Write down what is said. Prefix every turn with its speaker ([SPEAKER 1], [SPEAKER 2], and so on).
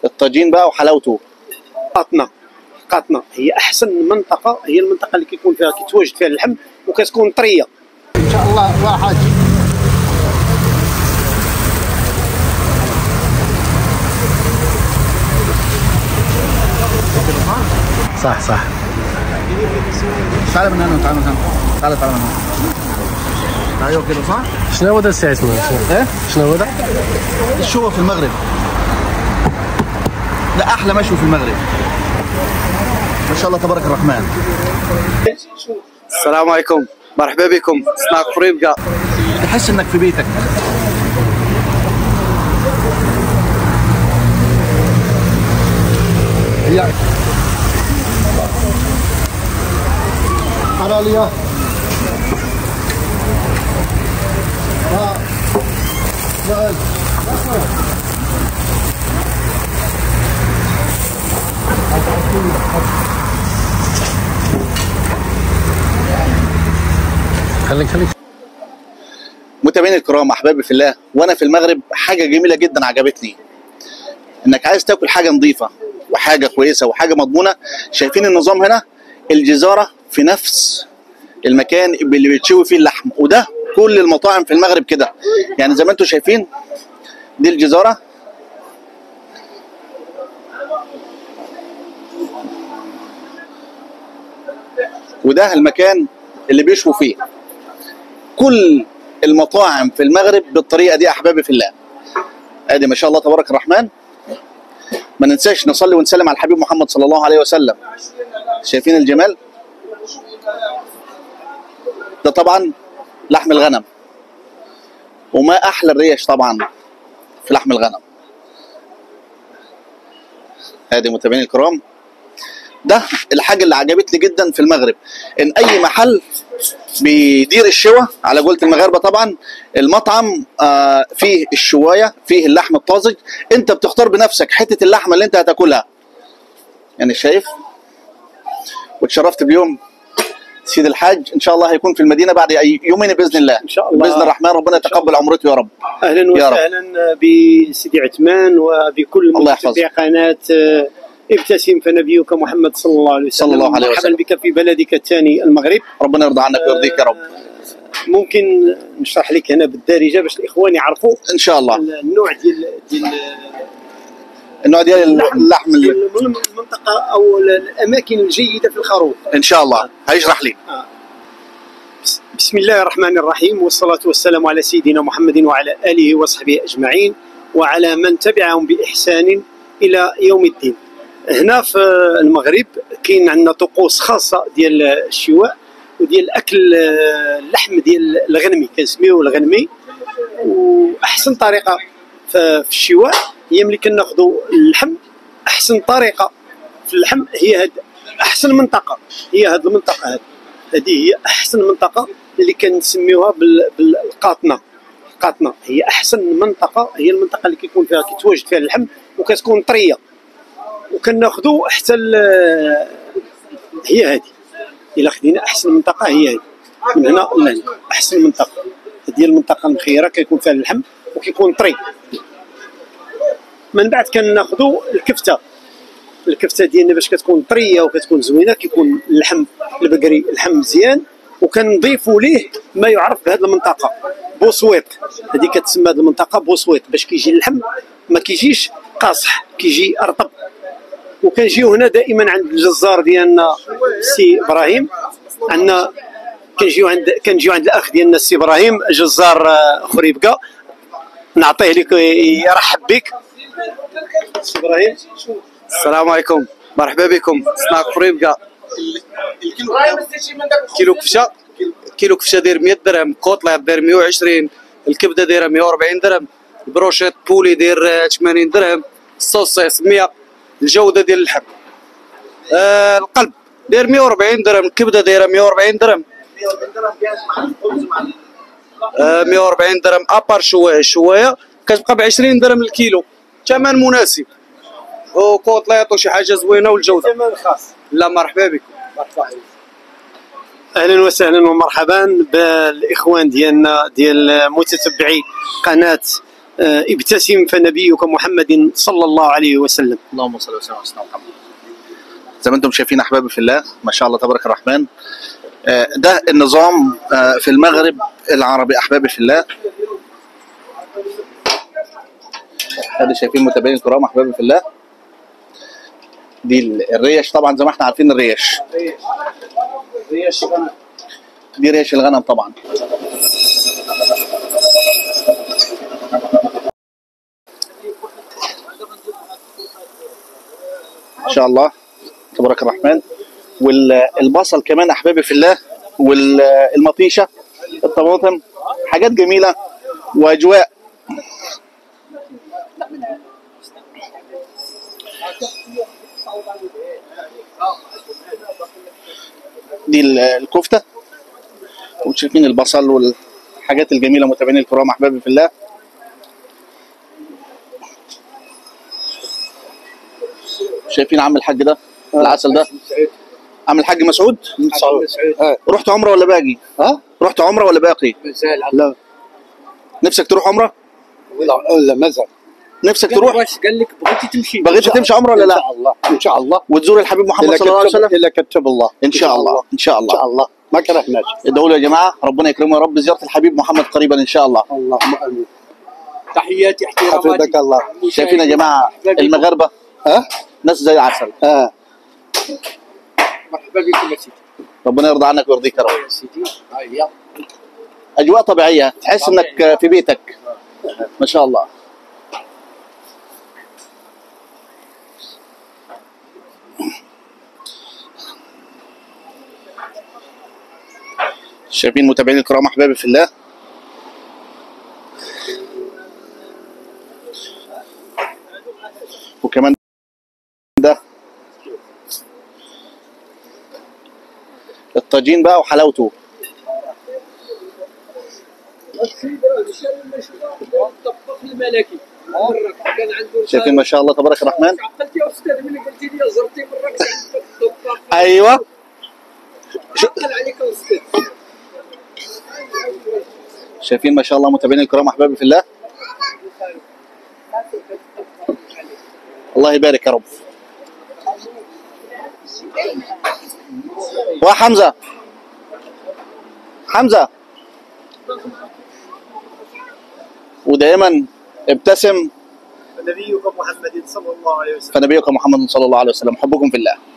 [SPEAKER 1] الطاجين بقى وحلاوته
[SPEAKER 2] قاطنه قاطنه هي احسن منطقه هي المنطقه اللي كيكون فيها كيتواجد فيها اللحم وكتكون طريه
[SPEAKER 3] ان شاء الله واحد صح صح تعال من هنا تعال من هنا تعال تعال من هنا ايوه كده صح؟
[SPEAKER 4] شنو هو ده السي اسمه؟
[SPEAKER 3] ايه؟
[SPEAKER 4] شنو هو ده؟
[SPEAKER 3] الشوى في المغرب ده احلى مشوي في المغرب ما شاء الله تبارك الرحمن
[SPEAKER 1] السلام عليكم مرحبا بكم سناك فريبقى
[SPEAKER 3] تحس انك في بيتك هي حرالية
[SPEAKER 4] خليك خليك
[SPEAKER 1] متابعيني الكرام احبابي في الله وانا في المغرب حاجه جميله جدا عجبتني انك عايز تاكل حاجه نظيفه وحاجه كويسه وحاجه مضمونه شايفين النظام هنا الجزاره في نفس المكان اللي بيتشوي فيه اللحم وده كل المطاعم في المغرب كده يعني زي ما انتم شايفين دي الجزاره وده المكان اللي بيشووا فيه كل المطاعم في المغرب بالطريقه دي احبابي في الله ادي ما شاء الله تبارك الرحمن ما ننساش نصلي ونسلم على الحبيب محمد صلى الله عليه وسلم شايفين الجمال ده طبعا لحم الغنم وما احلى الريش طبعا في لحم الغنم ادي متابعيني الكرام ده الحاجه اللي عجبتني جدا في المغرب ان اي محل بيدير الشوى على قولة المغاربه طبعا المطعم آه فيه الشوايه فيه اللحم الطازج انت بتختار بنفسك حته اللحمه اللي انت هتاكلها يعني شايف واتشرفت بيوم سيد الحاج ان شاء الله هيكون في المدينه بعد أي يومين باذن الله
[SPEAKER 2] إن شاء الله.
[SPEAKER 1] باذن الرحمن ربنا يتقبل عمرته يا رب
[SPEAKER 2] اهلا
[SPEAKER 1] يا رب.
[SPEAKER 2] وسهلا بسيدي عثمان وبكل
[SPEAKER 1] الله يحفظك.
[SPEAKER 2] متابعي قناه آه، ابتسم فنبيك محمد صلى الله عليه وسلم
[SPEAKER 1] صلى الله عليه
[SPEAKER 2] مرحبا
[SPEAKER 1] وسلم.
[SPEAKER 2] بك في بلدك الثاني المغرب
[SPEAKER 1] ربنا يرضى عنك ويرضيك يا رب
[SPEAKER 2] ممكن نشرح لك هنا بالدارجه باش الاخوان يعرفوا
[SPEAKER 1] ان شاء الله
[SPEAKER 2] النوع ديال ديال
[SPEAKER 1] النوع ديال اللحم اللي
[SPEAKER 2] ديال المنطقه او الاماكن الجيده في الخروف
[SPEAKER 1] ان شاء الله هيشرح لي
[SPEAKER 2] بس- بسم الله الرحمن الرحيم والصلاة والسلام على سيدنا محمد وعلى آله وصحبه أجمعين وعلى من تبعهم بإحسان إلى يوم الدين هنا في المغرب كاين عندنا طقوس خاصة ديال الشواء وديال أكل اللحم ديال الغنمي كنسميوه الغنمي وأحسن طريقة في في الشواء هي ملي كناخذوا اللحم أحسن طريقة في اللحم هي هاد أحسن منطقة هي هاد المنطقة هاد هذه هي احسن منطقه اللي كنسميوها بال- بالقاطنه القاطنه هي احسن منطقه هي المنطقه اللي كيكون فيها كيتواجد فيها اللحم وكتكون طريه وكناخذوا حتى ال- هي هذه الا خدينا احسن منطقه هي هذه من هنا لهنا احسن منطقه هذه هي المنطقه المخيره كيكون فيها اللحم وكيكون طري من بعد كناخذوا الكفته الكفته ديالنا باش كتكون طريه وكتكون زوينه كيكون اللحم البقري اللحم مزيان وكنضيفوا ليه ما يعرف بهذه المنطقه بوسويط هذه كتسمى هذه المنطقه بوسويط باش كيجي اللحم ما كيجيش قاصح كيجي رطب وكنجيو هنا دائما عند الجزار ديالنا سي ابراهيم عندنا كنجيو عند كنجيو عند الاخ ديالنا السي ابراهيم جزار آه، خريبكا نعطيه لك يرحب بك سي ابراهيم
[SPEAKER 1] السلام عليكم مرحبا بكم سناك فريبقى كيلو كفشه كيلو كفشه داير 100 درهم كوطله داير 120 الكبده دايره 140 درهم البروشيت بولي داير آه، 80 درهم الصوصيس 100 الجوده ديال اللحم آه القلب داير 140 درهم الكبده دايره 140 درهم آه 140 درهم ابار شويه شويه كتبقى ب 20 درهم الكيلو ثمن مناسب وكوطليط وشي حاجه زوينه والجوده
[SPEAKER 2] ثمن خاص
[SPEAKER 1] لا مرحبا بكم
[SPEAKER 2] اهلا وسهلا ومرحبا بالاخوان ديالنا ديال متتبعي قناه آه، ابتسم فنبيك محمد صلى الله عليه وسلم
[SPEAKER 1] اللهم صل وسلم على سيدنا محمد زي ما انتم شايفين احبابي في الله ما شاء الله تبارك الرحمن آه، ده النظام آه، في المغرب العربي احبابي في الله ادي شايفين متابعين الكرام احبابي في الله دي ال- الريش طبعا زي ما احنا عارفين الريش دي ريش الغنم طبعا ان شاء الله تبارك الرحمن والبصل كمان احبابي في الله والمطيشه الطماطم حاجات جميله واجواء دي ال- الكفته وشايفين البصل والحاجات الجميله متابعين الكرام احبابي في الله شايفين عم الحاج ده العسل ده عم الحاج مسعود رحت عمره ولا باقي
[SPEAKER 3] ها؟
[SPEAKER 1] رحت عمره ولا باقي
[SPEAKER 3] لا
[SPEAKER 1] نفسك تروح عمره
[SPEAKER 3] لا لا ما زال
[SPEAKER 1] نفسك تروح
[SPEAKER 2] واش قال لك بغيتي تمشي
[SPEAKER 1] بغيت تمشي عمره ولا
[SPEAKER 3] ان
[SPEAKER 1] لا
[SPEAKER 3] شاء الله ان شاء الله
[SPEAKER 1] وتزور الحبيب محمد
[SPEAKER 3] الا
[SPEAKER 1] صلى الله عليه
[SPEAKER 3] كتب
[SPEAKER 1] وسلم
[SPEAKER 3] الا كتب الله
[SPEAKER 1] ان شاء الله ان شاء
[SPEAKER 3] ان شاء
[SPEAKER 1] الله
[SPEAKER 3] الله ما كرهناش
[SPEAKER 1] ادعوا له يا جماعه ربنا يكرمه يا رب زياره الحبيب محمد قريبا ان شاء الله
[SPEAKER 3] اللهم امين
[SPEAKER 2] تحياتي احتراماتي
[SPEAKER 3] حفظك الله
[SPEAKER 1] شايفين يا جماعه المغاربه
[SPEAKER 3] ها
[SPEAKER 1] ناس زي العسل
[SPEAKER 3] ها
[SPEAKER 2] مرحبا بكم يا سيدي
[SPEAKER 1] ربنا يرضى عنك ويرضيك يا رب
[SPEAKER 2] يا سيدي هيا
[SPEAKER 1] اجواء طبيعيه تحس انك في بيتك ما شاء الله شايفين متابعين الكرام احبابي في الله وكمان ده الطاجين بقى وحلاوته
[SPEAKER 2] الطباخ الملكي مرة كان عنده
[SPEAKER 1] شايفين ما شاء الله تبارك الرحمن
[SPEAKER 2] عقلت يا استاذ من قلتي لي زرتي مرة كان عندك الطباخ
[SPEAKER 1] ايوه
[SPEAKER 2] عقل عليك يا استاذ
[SPEAKER 1] شايفين ما شاء الله متابعين الكرام احبابي في الله الله يبارك يا رب وحمزه حمزه ودائما ابتسم
[SPEAKER 2] نبيك محمد صلى الله عليه وسلم
[SPEAKER 1] فنبيك محمد صلى الله عليه وسلم حبكم في الله